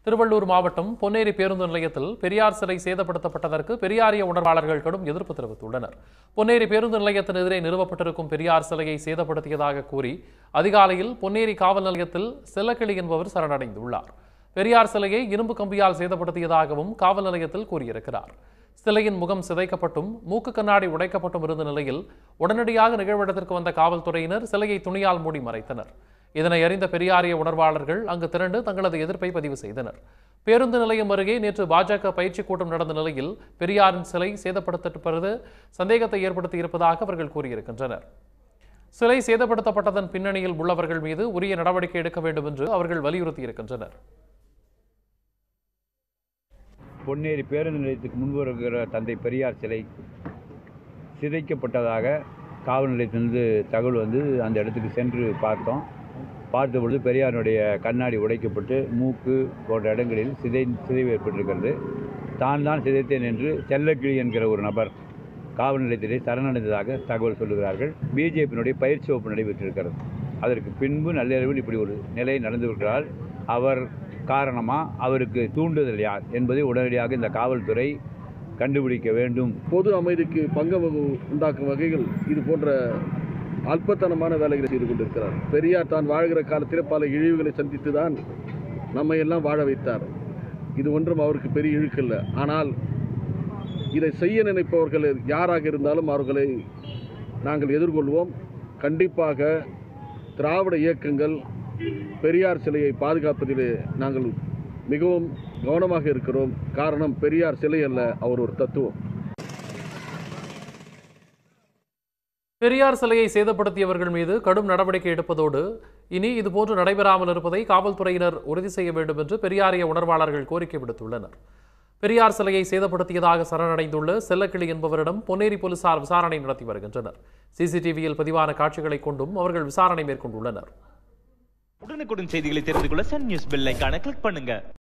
திருவள்ளூர் மாவட்டம் பொன்னேரி பேருந்து நிலையத்தில் பெரியார் சிலை சேதப்படுத்தப்பட்டதற்கு பெரியாரிய உணர்வாளர்கள் கடும் எதிர்ப்பு தெரிவித்துள்ளனர் பொன்னேரி பேருந்து நிலையத்தின் எதிரே நிறுவப்பட்டிருக்கும் பெரியார் சிலையை சேதப்படுத்தியதாக கூறி அதிகாலையில் பொன்னேரி காவல் நிலையத்தில் செல்லக்கிளி என்பவர் சரணடைந்துள்ளார் பெரியார் சிலையை இரும்பு கம்பியால் சேதப்படுத்தியதாகவும் காவல் நிலையத்தில் கூறியிருக்கிறார் சிலையின் முகம் சிதைக்கப்பட்டும் மூக்கு கண்ணாடி உடைக்கப்பட்டும் இருந்த நிலையில் உடனடியாக நிகழ்விடத்திற்கு வந்த காவல்துறையினர் சிலையை துணியால் மூடி மறைத்தனர் இதனை அறிந்த பெரியாரிய உணர்வாளர்கள் அங்கு திரண்டு தங்களது எதிர்ப்பை பதிவு செய்தனர் பேருந்து நிலையம் அருகே நேற்று பாஜக பயிற்சி கூட்டம் நடந்த நிலையில் பெரியாரின் சிலை சேதப்படுத்தப்பட்டது சந்தேகத்தை ஏற்படுத்தி இருப்பதாக அவர்கள் கூறியிருக்கின்றனர் சிலை சேதப்படுத்தப்பட்டதன் பின்னணியில் உள்ளவர்கள் மீது உரிய நடவடிக்கை எடுக்க வேண்டும் என்று அவர்கள் வலியுறுத்தியிருக்கின்றனர் பொன்னேரி பேருந்து நிலையத்துக்கு முன்பு இருக்கிற தந்தை பெரியார் சிலை சிதைக்கப்பட்டதாக காவல் நிலையத்திலிருந்து தகவல் வந்து அந்த இடத்துக்கு சென்று பார்த்தோம் பார்த்த பொழுது பெரியாருடைய கண்ணாடி உடைக்கப்பட்டு மூக்கு போன்ற இடங்களில் சிதை சிதைவு ஏற்பட்டிருக்கிறது தான் தான் சிதைத்தேன் என்று செல்லக்கிளி என்கிற ஒரு நபர் காவல் நிலையத்திலே சரணடைந்ததாக தகவல் சொல்லுகிறார்கள் பிஜேபியினுடைய பயிற்சி வகுப்பு நடைபெற்றிருக்கிறது அதற்கு பின்பு நள்ளிரவில் இப்படி ஒரு நிலை நடந்திருக்கிறால் அவர் காரணமா அவருக்கு தூண்டுதல் யார் என்பதை உடனடியாக இந்த காவல்துறை கண்டுபிடிக்க வேண்டும் பொது அமைதிக்கு பங்கம் வகு- உண்டாக்கும் வகையில் இது போன்ற அல்பத்தனமான வேலைகளை செய்து கொண்டிருக்கிறார் பெரியார் தான் வாழ்கிற காலத்தில் பல இழிவுகளை சந்தித்து தான் நம்மை எல்லாம் வாழ வைத்தார் இது ஒன்றும் அவருக்கு பெரிய இழுக்கல்ல ஆனால் இதை செய்ய நினைப்பவர்கள் யாராக இருந்தாலும் அவர்களை நாங்கள் எதிர்கொள்வோம் கண்டிப்பாக திராவிட இயக்கங்கள் பெரியார் சிலையை பாதுகாப்பதிலே நாங்கள் மிகவும் கவனமாக இருக்கிறோம் காரணம் பெரியார் சிலை அல்ல அவர் ஒரு தத்துவம் பெரியார் சிலையை சேதப்படுத்தியவர்கள் மீது கடும் நடவடிக்கை எடுப்பதோடு இனி இதுபோன்று நடைபெறாமல் இருப்பதை காவல்துறையினர் உறுதி செய்ய வேண்டும் என்று பெரியாரிய உணர்வாளர்கள் கோரிக்கை விடுத்துள்ளனர் பெரியார் சிலையை சேதப்படுத்தியதாக சரணடைந்துள்ள செல்லக்கிளி என்பவரிடம் பொன்னேரி போலீசார் விசாரணை நடத்தி வருகின்றனர் சிசிடிவியில் பதிவான காட்சிகளை கொண்டும் அவர்கள் விசாரணை மேற்கொண்டுள்ளனர் உடனுக்குடன் செய்திகளை தெரிந்து கொள்ள சன் நியூஸ் பெல் ஐகானை கிளிக் பண்ணுங்க